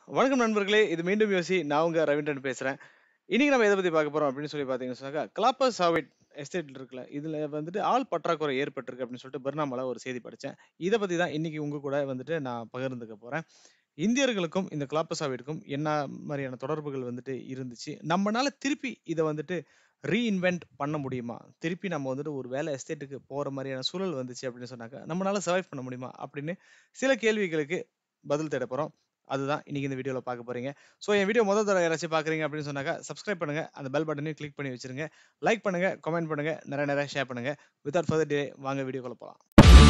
வணக்கம் நண்பர்களே இது மீண்டும் யோசி நான் உங்க ரவீந்திரன் பேசுறேன் இன்னைக்கு நம்ம எதை பத்தி பார்க்க போறோம் அப்படின்னு சொல்லி பாத்தீங்கன்னா சொன்னாக்கா கிளாப்பர் சாவிட் எஸ்டேட் இருக்குல்ல இதுல வந்துட்டு ஆள் பற்றாக்குறை ஏற்பட்டிருக்கு அப்படின்னு சொல்லிட்டு பர்னாமால ஒரு செய்தி படிச்சேன் இதை பத்தி தான் இன்னைக்கு உங்க கூட வந்துட்டு நான் பகிர்ந்துக்க போறேன் இந்தியர்களுக்கும் இந்த கிளாப்பர் சாவிட்க்கும் என்ன மாதிரியான தொடர்புகள் வந்துட்டு இருந்துச்சு நம்மனால திருப்பி இதை வந்துட்டு ரீஇன்வென்ட் பண்ண முடியுமா திருப்பி நம்ம வந்துட்டு ஒரு வேலை எஸ்டேட்டுக்கு போற மாதிரியான சூழல் வந்துச்சு அப்படின்னு சொன்னாக்கா நம்மளால சர்வைவ் பண்ண முடியுமா அப்படின்னு சில கேள்விகளுக்கு பதில் தேட போறோம் அதுதான் இன்னைக்கு இந்த வீடியோல பார்க்க போறீங்க ஸோ என் வீடியோ முதல் தடவை யாராச்சும் பார்க்குறீங்க அப்படின்னு சொன்னாக்கா சப்ஸ்கிரைப் பண்ணுங்க அந்த பெல் பட்டனையும் கிளிக் பண்ணி வச்சிருங்க லைக் பண்ணுங்க கமெண்ட் பண்ணுங்க நிறைய நிறைய ஷேர் பண்ணுங்க வித்வுட் ஃபர்தர் டே வாங்க வீடியோக்குள்ள போகலாம்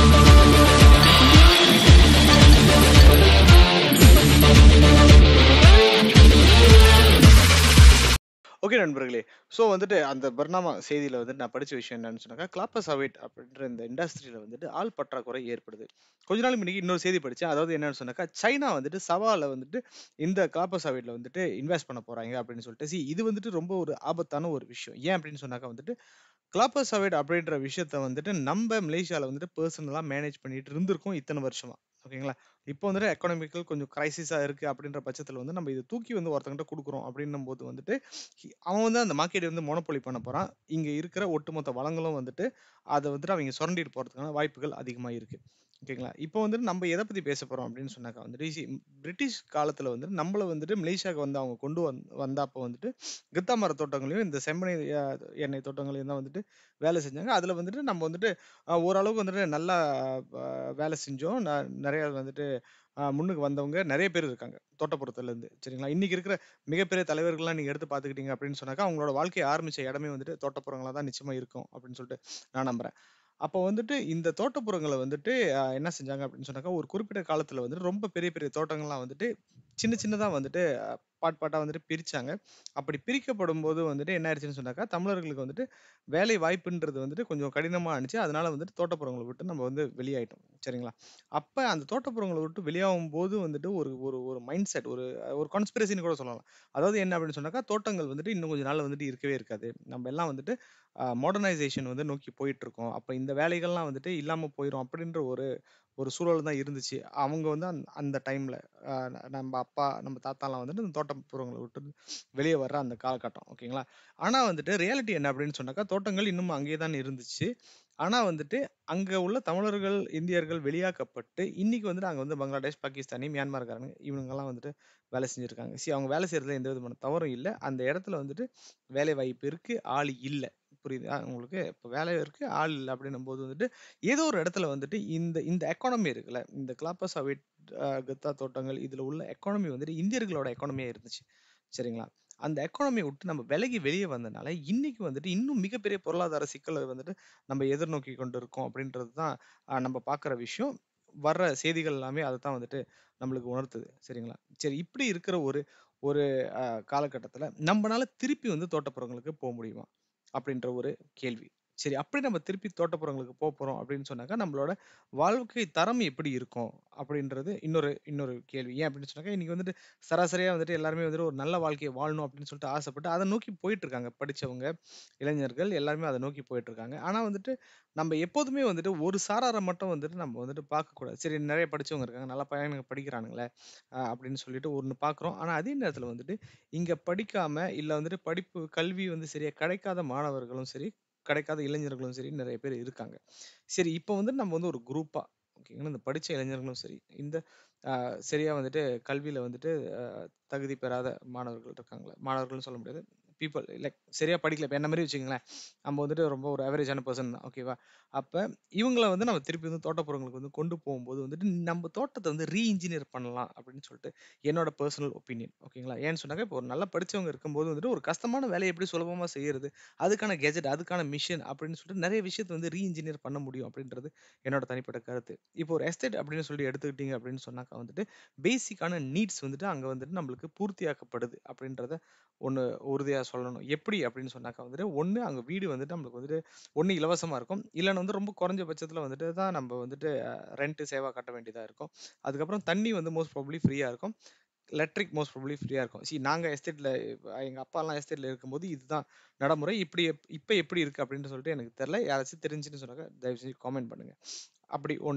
ஓகே நண்பர்களே ஸோ வந்துட்டு அந்த பர்னாமா செய்தியில் வந்துட்டு நான் படித்த விஷயம் என்னன்னு சொன்னாக்கா கிளாப்பர் சவைட் அப்படின்ற இந்த இண்டஸ்ட்ரியில் வந்துட்டு ஆள் பற்றாக்குறை ஏற்படுது கொஞ்ச நாள் முன்னாடி இன்னொரு செய்தி படித்தேன் அதாவது என்னன்னு சொன்னாக்கா சைனா வந்துட்டு சவாலில் வந்துட்டு இந்த கிளாப்பர் சவைட்டில் வந்துட்டு இன்வெஸ்ட் பண்ண போகிறாங்க அப்படின்னு சொல்லிட்டு சி இது வந்துட்டு ரொம்ப ஒரு ஆபத்தான ஒரு விஷயம் ஏன் அப்படின்னு சொன்னாக்கா வந்துட்டு கிளாப்பர் சவைட் அப்படின்ற விஷயத்த வந்துட்டு நம்ம மலேசியாவில் வந்துட்டு பர்சனலாக மேனேஜ் பண்ணிட்டு இருந்திருக்கோம் இத்தனை வருஷமா ஓகேங்களா இப்போ வந்துட்டு எக்கனாமிக்கல் கொஞ்சம் கிரைசிஸாக இருக்குது அப்படின்ற பட்சத்தில் வந்து நம்ம இதை தூக்கி வந்து ஒருத்தங்கிட்ட கொடுக்குறோம் அப்படின்னும் போது வந்துட்டு ஹி- அவன் வந்து அந்த மார்க்கெட்டை வந்து மோனோபொலி பண்ண போகிறான் இங்கே இருக்கிற ஒட்டுமொத்த வளங்களும் வந்துட்டு அதை வந்துட்டு அவங்க சுரண்டிட்டு போகிறதுக்கான வாய்ப்புகள் அதிகமாக இருக்குது ஓகேங்களா இப்போ வந்துட்டு நம்ம எதை பற்றி பேச போகிறோம் அப்படின்னு சொன்னாக்கா வந்துட்டு சி- பிரிட்டிஷ் காலத்தில் வந்துட்டு நம்மளை வந்துட்டு மலேசியாவுக்கு வந்து அவங்க கொண்டு வந் வந்தப்போ வந்துட்டு கித்தா மர தோட்டங்களையும் இந்த செம்மணி அஹ், எண்ணெய் தோட்டங்களையும் தான் வந்துட்டு வேலை செஞ்சாங்க அதில் வந்துட்டு நம்ம வந்துட்டு அஹ், ஓரளவுக்கு வந்துட்டு நல்லா அஹ், வேலை செஞ்சோம் ந- நிறைய வந்துட்டு அஹ், முன்னுக்கு வந்தவங்க நிறைய பேர் இருக்காங்க தோட்டப்புறத்துல இருந்து சரிங்களா இன்னைக்கு இருக்கிற மிகப்பெரிய தலைவர்கள்லாம் நீங்க எடுத்து பார்த்துக்கிட்டீங்க அப்படின்னு சொன்னாக்கா அவங்களோட வாழ்க்கையை ஆரம்பிச்ச இடமே வந்துட்டு தோட்டப்புறங்களா தான் நிச்சயமா இருக்கும் அப்படின்னு சொல்லிட்டு நான் நம்புறேன் அப்போ வந்துட்டு இந்த தோட்டப்புறங்களை வந்துட்டு அஹ், என்ன செஞ்சாங்க அப்படின்னு சொன்னாக்கா ஒரு குறிப்பிட்ட காலத்துல வந்துட்டு ரொம்ப பெரிய பெரிய தோட்டங்கள்லாம் வந்துட்டு சின்ன சின்னதா வந்துட்டு அஹ், பாட் பாட்டா வந்துட்டு பிரிச்சாங்க அப்படி பிரிக்கப்படும் போது வந்துட்டு என்ன ஆயிடுச்சுன்னு சொன்னாக்கா தமிழர்களுக்கு வந்துட்டு வேலை வாய்ப்புன்றது வந்துட்டு கொஞ்சம் கடினமா இருந்துச்சு அதனால வந்துட்டு தோட்டப்புறங்களை விட்டு நம்ம வந்து வெளியாயிட்டோம் சரிங்களா அப்ப அந்த தோட்டப்புறங்களை விட்டு வெளியாகும் போது வந்துட்டு ஒரு ஒரு ஒரு மைண்ட் செட் ஒரு ஒரு கான்ஸ்பிரசின்னு கூட சொல்லலாம் அதாவது என்ன அப்படின்னு சொன்னாக்கா தோட்டங்கள் வந்துட்டு இன்னும் கொஞ்ச நாள் வந்துட்டு இருக்கவே இருக்காது நம்ம எல்லாம் வந்துட்டு மாடர்னைசேஷன் வந்து நோக்கி போயிட்டு இருக்கோம் அப்ப இந்த வேலைகள்லாம் வந்துட்டு இல்லாம போயிடும் அப்படின்ற ஒரு ஒரு சூழல் தான் இருந்துச்சு அவங்க வந்து அந்த அந்த டைம்ல நம்ம அப்பா நம்ம தாத்தாலாம் வந்துட்டு இந்த தோட்டப்புறங்களை விட்டு வெளியே வர்ற அந்த காலகட்டம் ஓகேங்களா ஆனா வந்துட்டு ரியாலிட்டி என்ன அப்படின்னு சொன்னாக்கா தோட்டங்கள் இன்னும் அங்கேயே தான் இருந்துச்சு ஆனா வந்துட்டு அங்க உள்ள தமிழர்கள் இந்தியர்கள் வெளியாக்கப்பட்டு இன்னைக்கு வந்துட்டு அங்க வந்து பங்களாதேஷ் பாகிஸ்தானி மியான்மர்காரங்க இவங்கெல்லாம் வந்துட்டு வேலை செஞ்சிருக்காங்க சி அவங்க வேலை செய்யறதுல எந்த விதமான தவறும் இல்லை அந்த இடத்துல வந்துட்டு வேலை வாய்ப்பு இருக்கு ஆள் இல்லை புரியுதா உங்களுக்கு இப்போ வேலை இருக்கு ஆள் இல்லை அப்படின்னும் போது வந்துட்டு ஏதோ ஒரு இடத்துல வந்துட்டு இந்த இந்த எக்கானமி இருக்குல்ல இந்த கிளாப்பஸ் அவைட் கத்தா தோட்டங்கள் இதுல உள்ள எக்கானமி வந்துட்டு இந்தியர்களோட எக்கானமியா இருந்துச்சு சரிங்களா அந்த எக்கானமியை விட்டு நம்ம விலகி வெளியே வந்தனால இன்னைக்கு வந்துட்டு இன்னும் மிகப்பெரிய பொருளாதார சிக்கலை வந்துட்டு நம்ம எதிர்நோக்கி கொண்டு இருக்கோம் அப்படின்றது தான் ஆஹ் நம்ம பார்க்குற விஷயம் வர்ற செய்திகள் எல்லாமே அதை தான் வந்துட்டு நம்மளுக்கு உணர்த்துது சரிங்களா சரி இப்படி இருக்கிற ஒரு ஒரு ஆஹ் காலகட்டத்துல நம்மனால திருப்பி வந்து தோட்டப்புறங்களுக்கு போக முடியுமா அப்படின்ற ஒரு கேள்வி சரி அப்படி நம்ம திருப்பி தோட்டப்புறங்களுக்கு போக போறோம் அப்படின்னு சொன்னாக்கா நம்மளோட வாழ்க்கை தரம் எப்படி இருக்கும் அப்படின்றது இன்னொரு இன்னொரு கேள்வி ஏன் அப்படின்னு சொன்னாக்கா இன்னைக்கு வந்துட்டு சராசரியா வந்துட்டு எல்லாருமே வந்துட்டு ஒரு நல்ல வாழ்க்கையை வாழணும் அப்படின்னு சொல்லிட்டு ஆசைப்பட்டு அதை நோக்கி போயிட்டு இருக்காங்க படிச்சவங்க இளைஞர்கள் எல்லாருமே அதை நோக்கி போயிட்டு இருக்காங்க ஆனா வந்துட்டு நம்ம எப்போதுமே வந்துட்டு ஒரு சாராரை மட்டும் வந்துட்டு நம்ம வந்துட்டு பார்க்கக்கூடாது சரி நிறைய படிச்சவங்க இருக்காங்க நல்லா பையனுங்க படிக்கிறானுங்களே ஆஹ் அப்படின்னு சொல்லிட்டு ஒன்று பார்க்குறோம் ஆனா அதே நேரத்துல வந்துட்டு இங்க படிக்காம இல்ல வந்துட்டு படிப்பு கல்வி வந்து சரியா கிடைக்காத மாணவர்களும் சரி கிடைக்காத இளைஞர்களும் சரி நிறைய பேர் இருக்காங்க சரி இப்போ வந்து நம்ம வந்து ஒரு குரூப்பா ஓகேங்களா இந்த படிச்ச இளைஞர்களும் சரி இந்த ஆஹ் சரியா வந்துட்டு கல்வியில வந்துட்டு ஆஹ் தகுதி பெறாத மாணவர்கள் இருக்காங்களே மாணவர்கள்னு சொல்ல முடியாது பீப்புள் லைக் சரியா படிக்கல இப்போ என்ன மாதிரி வச்சுக்கோங்களேன் நம்ம வந்துட்டு ரொம்ப ஒரு ஆவரேஜான பர்சன் தான் ஓகேவா அப்ப இவங்கள வந்து நம்ம திருப்பி வந்து தோட்டப்புறங்களுக்கு வந்து கொண்டு போகும்போது வந்துட்டு நம்ம தோட்டத்தை வந்து ரீஇன்ஜினியர் பண்ணலாம் அப்படின்னு சொல்லிட்டு என்னோட பர்சனல் ஒப்பீனியன் ஓகேங்களா ஏன்னு சொன்னாக்க இப்போ ஒரு நல்லா படிச்சவங்க இருக்கும்போது வந்துட்டு ஒரு கஷ்டமான வேலையை எப்படி சுலபமா செய்யறது அதுக்கான கெஜெட் அதுக்கான மிஷின் அப்படின்னு சொல்லிட்டு நிறைய விஷயத்தை வந்து ரீஇன்ஜினியர் பண்ண முடியும் அப்படின்றது என்னோட தனிப்பட்ட கருத்து இப்போ ஒரு எஸ்டேட் அப்படின்னு சொல்லி எடுத்துக்கிட்டீங்க அப்படின்னு சொன்னாக்கா வந்துட்டு பேசிக்கான நீட்ஸ் வந்துட்டு அங்க வந்துட்டு நம்மளுக்கு பூர்த்தியாக்கப்படுது அப்படின்றத ஒன்று உறுதியாக சொல்லணும் எப்படி அப்படின்னு சொன்னாக்கா வந்துட்டு ஒன்று அங்கே வீடு வந்துட்டு நம்மளுக்கு வந்துட்டு ஒன்று இலவசமாக இருக்கும் இல்லைன்னா வந்து ரொம்ப குறைஞ்ச பட்சத்தில் வந்துட்டு தான் நம்ம வந்துட்டு ரெண்ட் சேவா கட்ட வேண்டியதாக இருக்கும் அதுக்கப்புறம் தண்ணி வந்து மோஸ்ட் ப்ராபப்ளி ஃப்ரீயாக இருக்கும் எலக்ட்ரிக் மோஸ்ட் ப்ராபப்ளி ஃப்ரீயாக இருக்கும் சி நாங்கள் எஸ்டேட்டில் எங்கள் அப்பாலாம் எஸ்டேட்டில் இருக்கும்போது இதுதான் நடைமுறை இப்படி எப் இப்போ எப்படி இருக்குது அப்படின்னு சொல்லிட்டு எனக்கு தெரில யாராச்சும் தெரிஞ்சுன்னு சொன்னாக்க தயவு செஞ்சு காமெண்ட் பண்ணுங்க அப்படி ஒன்று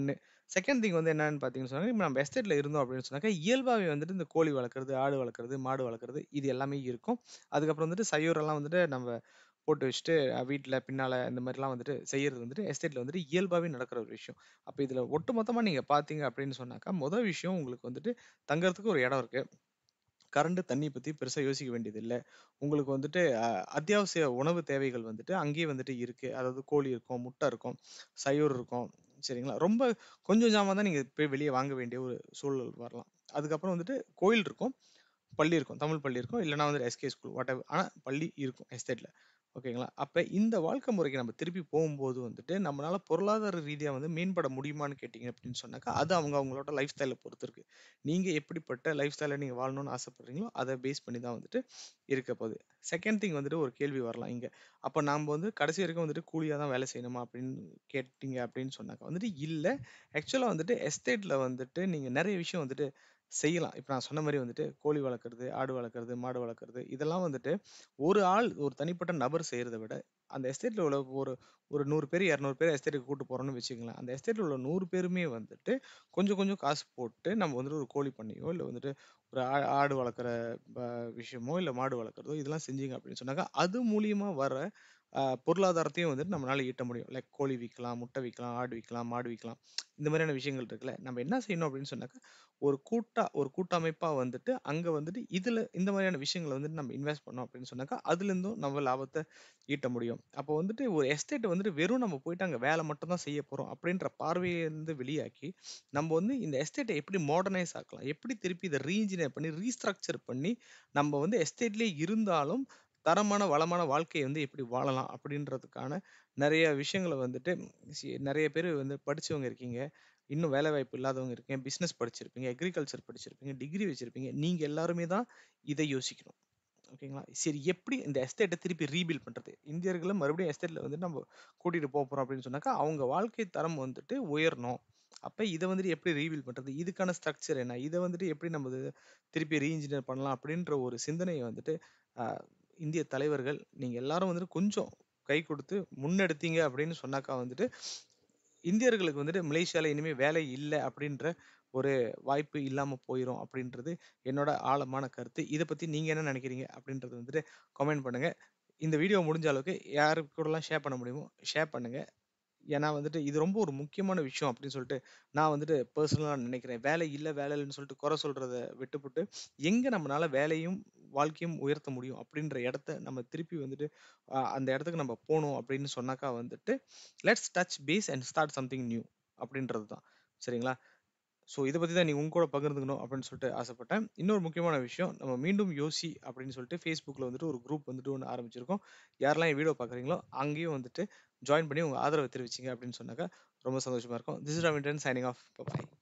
செகண்ட் திங் வந்து என்னன்னு பார்த்தீங்கன்னு சொன்னா, இப்ப நம்ம எஸ்டேட்ல இருந்தோம் அப்படின்னு சொன்னாக்கா, இயல்பாவே வந்துட்டு இந்த கோழி வளர்க்கறது, ஆடு வளர்க்கறது, மாடு வளர்க்கறது இது எல்லாமே இருக்கும். அதுக்கப்புறம் வந்துட்டு சையூரெல்லாம் வந்துட்டு நம்ம போட்டு வச்சுட்டு அ வீட்ல பின்னால இந்த மாரிலாம் வந்துட்டு செய்யறது வந்துட்டு எஸ்டேட்ல வந்துட்டு இயல்பாவே நடக்கிற ஒரு விஷயம். அப்ப இதுல ஒட்டுமொத்தமா நீங்க பார்த்தீங்க அப்படின்னு சொன்னாக்கா, மொத விஷயம் உங்களுக்கு வந்துட்டு தங்கறதுக்கு ஒரு இடம் இருக்கு. கரண்ட், தண்ணி பத்தி பெருசா யோசிக்க வேண்டியதில்ல. உங்களுக்கு வந்துட்டு அ அத்தியாவசிய உணவு தேவைகள் வந்துட்டு அங்கேயே வந்துட்டு இருக்கு. அதாவது கோழி இருக்கும், முட்டை இருக்கும், சையூர் இருக்கும். சரிங்களா? ரொம்ப கொஞ்சம் ஜாமான் தான் நீங்க போய் வெளிய வாங்க வேண்டிய ஒரு சூழல் வரலாம். அதுக்கப்புறம் வந்துட்டு கோயில் இருக்கும், பள்ளி இருக்கும். தமிழ் பள்ளி இருக்கும். இல்லன்னா வந்து எஸ்கே ஸ்கூல் வாட்டெவர். ஆனா பள்ளி இருக்கும் எஸ்டேட்ல. ஓகேங்களா? அப்ப இந்த வாழ்க்கை முறைக்கு நம்ம திருப்பி போகும்போது வந்துட்டு, நம்மளால பொருளாதார ரீதியா வந்து மேம்பட முடியுமான்னு கேட்டீங்க அப்படின்னு சொன்னாக்கா, அது அவங்க அவங்களோட லைஃப் ஸ்டைல பொறுத்து இருக்கு. நீங்க எப்படிப்பட்ட லைஃப் ஸ்டைல நீங்க வாழணும்னு ஆசைப்படுறீங்களோ, அத பேஸ் பண்ணி தான் வந்துட்டு இருக்க போகுது. செகண்ட் திங் வந்துட்டு ஒரு கேள்வி வரலாம் இங்க. அப்ப நாம வந்து கடைசி வரைக்கும் வந்துட்டு கூலியா தான் வேலை செய்யணுமா அப்படின்னு கேட்டீங்க அப்படின்னு சொன்னாக்கா வந்துட்டு இல்ல. ஆக்சுவலா வந்துட்டு எஸ்டேட்ல வந்துட்டு நீங்க நெறைய விஷயம் வந்துட்டு செய்யலாம். இப்ப நான் சொன்ன மாரி வந்துட்டு கோழி வளர்க்கறது, ஆடு வளர்க்கறது, மாடு வளர்க்கறது இதெல்லாம் வந்துட்டு ஒரு ஆள் ஒரு தனிப்பட்ட நபர் செய்றத விட, அந்த எஸ்டேட்ல உள்ள ஒரு ஒரு 100 பேர், 200 பேர் எஸ்டேட்டுக்கு கூட்டு போறோம்னு வச்சுக்கங்களேன். அந்த எஸ்டேட்ல உள்ள 100 பேருமே வந்துட்டு கொஞ்சம் கொஞ்சம் காசு போட்டு நம்ம வந்துட்டு ஒரு கோழி பண்ணையோ, இல்ல வந்துட்டு ஒரு ஆ ஆடு வளர்க்குற ப விஷயமோ, இல்ல மாடு வளர்க்குறதோ இதெல்லாம் செஞ்சீங்க அப்படின்னு சொன்னாக்கா, அது மூலியமா வர அ பொருளாதாரத்தையும் வந்துட்டு நம்மளால ஈட்ட முடியும். லைக் கோழி விக்கலாம், முட்டை விக்கலாம், ஆடு விக்கலாம், மாடு விக்கலாம். இந்த மாதிரியான விஷயங்கள் இருக்குல்ல. நம்ம என்ன செய்யணும் அப்படின்னு சொன்னாக்கா, ஒரு கூட்டா ஒரு கூட்டமைப்பா வந்துட்டு அங்க வந்துட்டு இதுல இந்த மாதிரியான விஷயங்கள வந்துட்டு நம்ம இன்வெஸ்ட் பண்ணோம் அப்படின்னு சொன்னாக்கா, அதுலேருந்தும் நம்ம லாபத்த ஈட்ட முடியும். அப்போ வந்துட்டு ஒரு எஸ்டேட் வந்துட்டு வெறும் நம்ம போயிட்டு அங்க வேலை மட்டும் தான் செய்ய போறோம் அப்படின்ற பார்வைய இருந்து வெளியாக்கி, நம்ம வந்து இந்த எஸ்டேட்ட எப்படி மாடர்னைஸ் ஆக்கலாம்? எப்படி திருப்பி இத ரீஇன்ஜினியர் பண்ணி, ரீஸ்ட்ரக்சர் பண்ணி, நம்ம வந்து எஸ்டேட்லயே இருந்தாலும் தரமான, வளமான வாழ்க்கைய வந்து எப்படி வாழலாம்? அப்படின்றதுக்கான நெறைய விஷயங்கள வந்துட்டு சி நெறைய பேரு வந்து படிச்சவங்க இருக்கீங்க. இன்னும் வேலைவாய்ப்பு இல்லாதவங்க இருக்கீங்க. பிசினஸ் படிச்சிருப்பீங்க, அக்ரிகல்ச்சர் படிச்சிருப்பீங்க, டிகிரி வச்சிருப்பீங்க. நீங்க எல்லாருமே தான் இத யோசிக்கணும். ஓகேங்களா? சரி எப்படி இந்த எஸ்டேட்ட திருப்பி ரீபில்ட் பண்றது? இந்தியர்கள மறுபடியும் எஸ்டேட்ல வந்து நம்ம கூட்டிட்டு போப்போறோம் அப்படின்னு சொன்னாக்கா, அவங்க வாழ்க்கை தரம் வந்துட்டு உயரணும். அப்ப இத வந்துட்டு எப்படி ரீபில்ட் பண்றது? இதுக்கான ஸ்ட்ரக்சர் என்ன? இத வந்துட்டு எப்படி நம்ம இது திருப்பி ரீஇன்ஜினியர் பண்ணலாம்? அப்படின்ற ஒரு சிந்தனைய வந்துட்டு அ இந்திய தலைவர்கள் நீங்க எல்லாரும் வந்துட்டு கொஞ்சம் கை குடுத்து முன்னெடுத்தீங்க அப்படின்னு சொன்னாக்கா வந்துட்டு, இந்தியர்களுக்கு வந்துட்டு மலேசியால இனிமே வேலை இல்ல அப்படின்ற ஒரு வாய்ப்பு இல்லாம போயிரும் அப்படின்றது என்னோட ஆழமான கருத்து. இத பத்தி நீங்க என்ன நெனைக்கிறீங்க? அப்படின்றத வந்துட்டு கமெண்ட் பண்ணுங்க. இந்த வீடியோ முடிஞ்ச அளவுக்கு யாரு கூடலாம் ஷேர் பண்ண முடியுமோ ஷேர் பண்ணுங்க. ஏன்னா வந்துட்டு இது ரொம்ப ஒரு முக்கியமான விஷயம் அப்படின்னு சொல்லிட்டு நான் வந்துட்டு பெர்சனலா நினைக்கிறேன். வேலை இல்ல, வேலை இல்லன்னு சொல்லிட்டு குறை சொல்றத விட்டுப்புட்டு, எங்க நம்மனால வேலையும், வாழ்க்கையும் உயர்த்த முடியும் அப்படின்ற இடத்த நம்ம திருப்பி வந்துட்டு அ அந்த இடத்துக்கு நம்ம போணும் அப்படின்னு சொன்னாக்கா வந்துட்டு, let's touch base and start something new அப்படின்றது தான். சரிங்களா? ஸோ இத பத்தி தான் நீங்க உங்க கூட பகிர்ந்துக்கணும் அப்படின்னு சொல்லிட்டு ஆசைப்பட்டேன். இன்னொரு முக்கியமான விஷயம், நம்ம மீண்டும் யோசி அப்படின்னு சொல்லிட்டு Facebookல வந்துட்டு ஒரு குரூப் வந்துட்டு ஒண்ணு ஆரம்பிச்சிருக்கோம். யாரெல்லாம் என் வீடியோ பார்க்குறீங்களோ, அங்கேயும் வந்துட்டு ஜாயின் பண்ணி உங்க ஆதரவ தெரிவிச்சீங்க அப்படின்னு சொன்னாக்கா ரொம்ப சந்தோஷமா இருக்கும். This is Ravindran signing off. By.